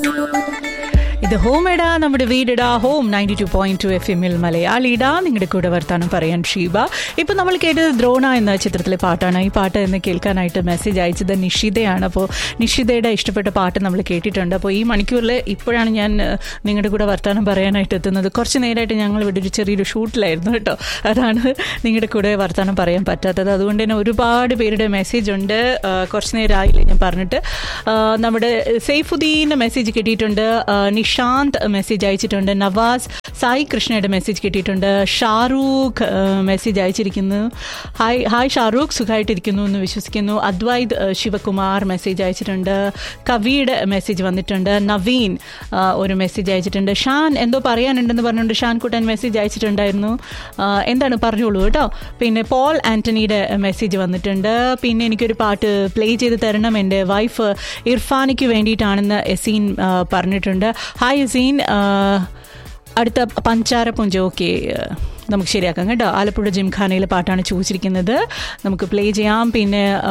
ഇത് ഹോം എടാ നമ്മുടെ വീടിടാ home ninety two point two F എമ്മിൽ മലയാളിടാ നിങ്ങളുടെ കൂടെ വർത്താനം പറയാൻ ഷീബ ഇപ്പൊ നമ്മൾ കേട്ടത് ദ്രോണ എന്ന ചിത്രത്തിലെ പാട്ടാണ് ഈ പാട്ട് എന്ന് കേൾക്കാനായിട്ട് മെസ്സേജ് അയച്ചത് നിഷിതയാണ് അപ്പോൾ നിഷിതയുടെ ഇഷ്ടപ്പെട്ട പാട്ട് നമ്മൾ കേട്ടിട്ടുണ്ട് അപ്പോൾ ഈ മണിക്കൂറിൽ ഇപ്പോഴാണ് ഞാൻ ഏഹ്, നിങ്ങളുടെ കൂടെ വർത്താനം പറയാനായിട്ട് എത്തുന്നത് കുറച്ച് നേരമായിട്ട് ഞങ്ങൾ ഇവിടെ ഒരു ചെറിയൊരു ഷൂട്ടിലായിരുന്നു കേട്ടോ അതാണ് നിങ്ങളുടെ കൂടെ വർത്താനം പറയാൻ പറ്റാത്തത് അതുകൊണ്ട് തന്നെ ഒരുപാട് പേരുടെ മെസ്സേജ് ഉണ്ട് ആ, കുറച്ച് നേരമായില്ല ഞാൻ പറഞ്ഞിട്ട് ആ, നമ്മുടെ സൈഫുദ്ദീൻ്റെ മെസ്സേജ് കിട്ടിയിട്ടുണ്ട് ആ, നിഷാന്ത് മെസ്സേജ് അയച്ചിട്ടുണ്ട് നവാസ് സായി കൃഷ്ണയുടെ മെസ്സേജ് കിട്ടിയിട്ടുണ്ട് ഷാറൂഖ് ആ, മെസ്സേജ് അയച്ചിരിക്കുന്നു ഹായ് ഹായ് ഷാറൂഖ് സുഖമായിട്ടിരിക്കുന്നു എന്ന് വിശ്വസിക്കുന്നു അദ്വൈത് ആ, ശിവകുമാർ മെസ്സേജ് അയച്ചിട്ടുണ്ട് കവിയുടെ മെസ്സേജ് വന്നിട്ടുണ്ട് നവീൻ ആ, ഒരു മെസ്സേജ് അയച്ചിട്ടുണ്ട് ഷാൻ എന്തോ പറയാനുണ്ടെന്ന് പറഞ്ഞുകൊണ്ട് ഷാൻ കുട്ടൻ മെസ്സേജ് അയച്ചിട്ടുണ്ടായിരുന്നു ആ, എന്താണ് പറഞ്ഞോളൂ കേട്ടോ പിന്നെ പോൾ ആന്റണിയുടെ മെസ്സേജ് വന്നിട്ടുണ്ട് പിന്നെ എനിക്കൊരു പാട്ട് പ്ലേ ചെയ്ത് തരണം എൻ്റെ വൈഫ് ഇർഫാനിക്ക് വേണ്ടിയിട്ടാണെന്ന് എസീൻ ആ, പറഞ്ഞിട്ടുണ്ട് ഹായ് എസീൻ ആ, അടുത്ത പഞ്ചാര പുഞ്ച ഓക്കെ നമുക്ക് ശരിയാക്കാം കേട്ടോ ആലപ്പുഴ ജിംഖാനയിലെ പാട്ടാണ് ചോദിച്ചിരിക്കുന്നത് നമുക്ക് പ്ലേ ചെയ്യാം പിന്നെ ആ,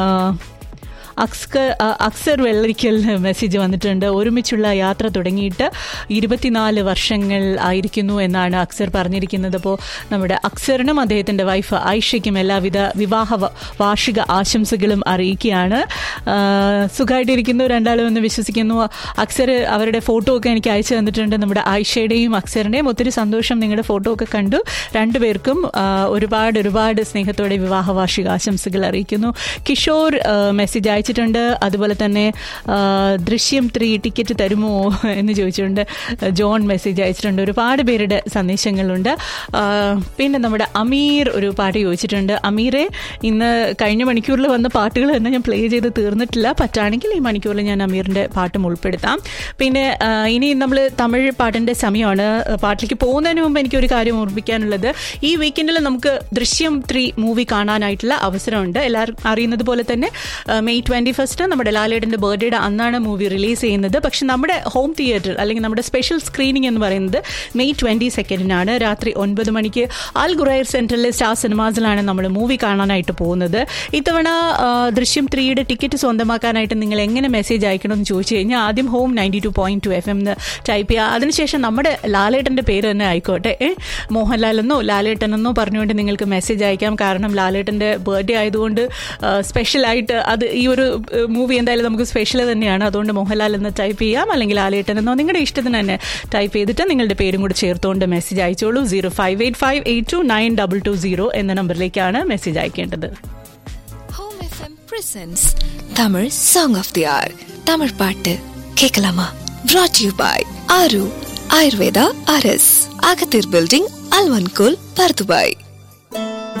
അക്സ്കർ ആ, അക്സർ വെള്ളരിക്കൽ മെസ്സേജ് വന്നിട്ടുണ്ട് ഒരുമിച്ചുള്ള യാത്ര തുടങ്ങിയിട്ട് ഇരുപത്തിനാല് വർഷങ്ങൾ ആയിരിക്കുന്നു എന്നാണ് അക്സർ പറഞ്ഞിരിക്കുന്നത് അപ്പോൾ നമ്മുടെ അക്സറിനും അദ്ദേഹത്തിൻ്റെ വൈഫ് ഐഷയ്ക്കും എല്ലാവിധ വിവാഹ വ- വാർഷിക ആശംസകളും അറിയിക്കുകയാണ് ആ, സുഖമായിട്ടിരിക്കുന്നു രണ്ടാളും എന്ന് വിശ്വസിക്കുന്നു അക്സർ അവരുടെ ഫോട്ടോ ഒക്കെ എനിക്ക് അയച്ചു തന്നിട്ടുണ്ട് നമ്മുടെ ആയിഷയുടെയും അക്സറിൻ്റെയും ഒത്തിരി സന്തോഷം നിങ്ങളുടെ ഫോട്ടോ ഒക്കെ കണ്ടു രണ്ടുപേർക്കും ആ, ഒരുപാട് ഒരുപാട് സ്നേഹത്തോടെ വിവാഹ വാർഷിക ആശംസകൾ അറിയിക്കുന്നു കിഷോർ ആ, മെസ്സേജ് അയച്ചിട്ടുണ്ട് അതുപോലെ തന്നെ ആ, ദൃശ്യം ത്രീ ടിക്കറ്റ് തരുമോ എന്ന് ചോദിച്ചുകൊണ്ട് ജോൺ മെസ്സേജ് അയച്ചിട്ടുണ്ട് ഒരുപാട് പേരുടെ സന്ദേശങ്ങളുണ്ട് ആ, പിന്നെ നമ്മുടെ അമീർ ഒരു പാട്ട് ചോദിച്ചിട്ടുണ്ട് അമീറെ ഇന്ന് കഴിഞ്ഞ മണിക്കൂറിൽ വന്ന പാട്ടുകൾ തന്നെ ഞാൻ പ്ലേ ചെയ്ത് തീർന്നിട്ടില്ല പറ്റുകയാണെങ്കിൽ ഈ മണിക്കൂറിൽ ഞാൻ അമീറിൻ്റെ പാട്ടും ഉൾപ്പെടുത്താം പിന്നെ ആ, ഇനി നമ്മൾ തമിഴ് പാട്ടിൻ്റെ സമയമാണ് പാട്ടിലേക്ക് പോകുന്നതിന് മുമ്പ് എനിക്കൊരു കാര്യം ഓർമ്മിക്കാനുള്ളത് ഈ വീക്കെൻഡിൽ നമുക്ക് ദൃശ്യം ത്രീ മൂവി കാണാനായിട്ടുള്ള അവസരമുണ്ട് എല്ലാവരും അറിയുന്നത് പോലെ തന്നെ ആ, മെയ് ട്വൻറ്റി ഫസ്റ്റ് നമ്മുടെ ലാലേട്ടൻ്റെ ബർത്ത്ഡേയുടെ അന്നാണ് മൂവി റിലീസ് ചെയ്യുന്നത് പക്ഷെ നമ്മുടെ ഹോം തിയേറ്റർ അല്ലെങ്കിൽ നമ്മുടെ സ്പെഷ്യൽ സ്ക്രീനിങ് എന്ന് പറയുന്നത് മെയ് ട്വൻറ്റി സെക്കൻഡിനാണ് രാത്രി ഒൻപത് മണിക്ക് അൽ ഗുറൈർ സെൻറ്ററിലെ സ്റ്റാർ സിനിമാസിലാണ് നമ്മൾ മൂവി കാണാനായിട്ട് പോകുന്നത് ഇത്തവണ ആ, ദൃശ്യം ത്രീയുടെ ടിക്കറ്റ് സ്വന്തമാക്കാനായിട്ട് നിങ്ങൾ എങ്ങനെ മെസ്സേജ് അയക്കണമെന്ന് ചോദിച്ചു കഴിഞ്ഞാൽ ആദ്യം home ninety two point two F M എന്ന് ടൈപ്പ് ചെയ്യുക അതിനുശേഷം നമ്മുടെ ലാലേട്ടൻ്റെ പേര് തന്നെ ആയിക്കോട്ടെ ഏ മോഹൻലാൽ എന്നോ ലാലേട്ടൻ എന്നോ പറഞ്ഞുകൊണ്ട് നിങ്ങൾക്ക് മെസ്സേജ് അയക്കാം കാരണം ലാലേട്ടൻ്റെ ബർത്ത്ഡേ ആയതുകൊണ്ട് സ്പെഷ്യലായിട്ട് അത് ഈ ഒരു മൂവി എന്തായാലും നമുക്ക് സ്പെഷ്യൽ തന്നെയാണ് അതുകൊണ്ട് മോഹൻലാൽ എന്ന് ടൈപ്പ് ചെയ്യാം അല്ലെങ്കിൽ ലാലേട്ടൻ എന്നോ നിങ്ങളുടെ ഇഷ്ടത്തിന് തന്നെ ടൈപ്പ് ചെയ്തിട്ട് നിങ്ങളുടെ പേരും കൂടി ചേർത്തുകൊണ്ട് മെസ്സേജ് അയച്ചോളൂ zero five eight five eight two nine double two zero എന്ന നമ്പറിലേക്കാണ് മെസ്സേജ് അയക്കേണ്ടത് home FM presents Tamil song of the hour Tamil பாட்டு கேட்கலாமா brought you by Aaru Ayurveda அரஸ் அகத்தீர் பில்டிங் அல்வன்கோல் பர்துபாய்